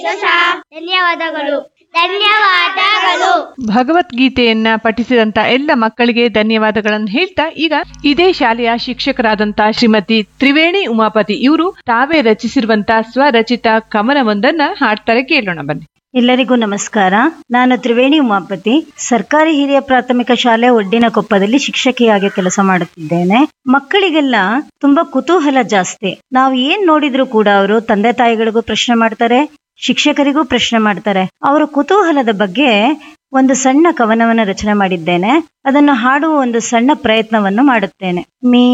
ಧನ್ಯವಾದಗಳು ಧನ್ಯವಾದಗಳು ಭಗವದ್ಗೀತೆಯನ್ನ ಪಠಿಸಿದಂತ ಎಲ್ಲ ಮಕ್ಕಳಿಗೆ ಧನ್ಯವಾದಗಳನ್ನು ಹೇಳ್ತಾ ಈಗ ಇದೇ ಶಾಲೆಯ ಶಿಕ್ಷಕರಾದಂತ ಶ್ರೀಮತಿ ತ್ರಿವೇಣಿ ಉಮಾಪತಿ ಇವರು ತಾವೇ ರಚಿಸಿರುವಂತ ಸ್ವರಚಿತ ಕವನವೊಂದನ್ನ ಹಾಡ್ತಾರೆ ಕೇಳೋಣ ಬನ್ನಿ ಎಲ್ಲರಿಗೂ ನಮಸ್ಕಾರ ನಾನು ತ್ರಿವೇಣಿ ಉಮಾಪತಿ ಸರ್ಕಾರಿ ಹಿರಿಯ ಪ್ರಾಥಮಿಕ ಶಾಲೆ ಒಡ್ಡಿನಕೊಪ್ಪದಲ್ಲಿ ಶಿಕ್ಷಕಿಯಾಗಿ ಕೆಲಸ ಮಾಡುತ್ತಿದ್ದೇನೆ ಮಕ್ಕಳಿಗೆಲ್ಲ ತುಂಬಾ ಕುತೂಹಲ ಜಾಸ್ತಿ ನಾವು ಏನ್ ನೋಡಿದ್ರು ಕೂಡ ಅವರು ತಂದೆ ತಾಯಿಗಳಿಗೂ ಪ್ರಶ್ನೆ ಮಾಡ್ತಾರೆ ಶಿಕ್ಷಕರಿಗೂ ಪ್ರಶ್ನೆ ಮಾಡ್ತಾರೆ ಅವರ ಕುತೂಹಲದ ಬಗ್ಗೆ ಒಂದು ಸಣ್ಣ ಕವನವನ್ನು ರಚನೆ ಮಾಡಿದ್ದೇನೆ ಅದನ್ನು ಹಾಡುವ ಒಂದು ಸಣ್ಣ ಪ್ರಯತ್ನವನ್ನು ಮಾಡುತ್ತೇನೆ ಮೀ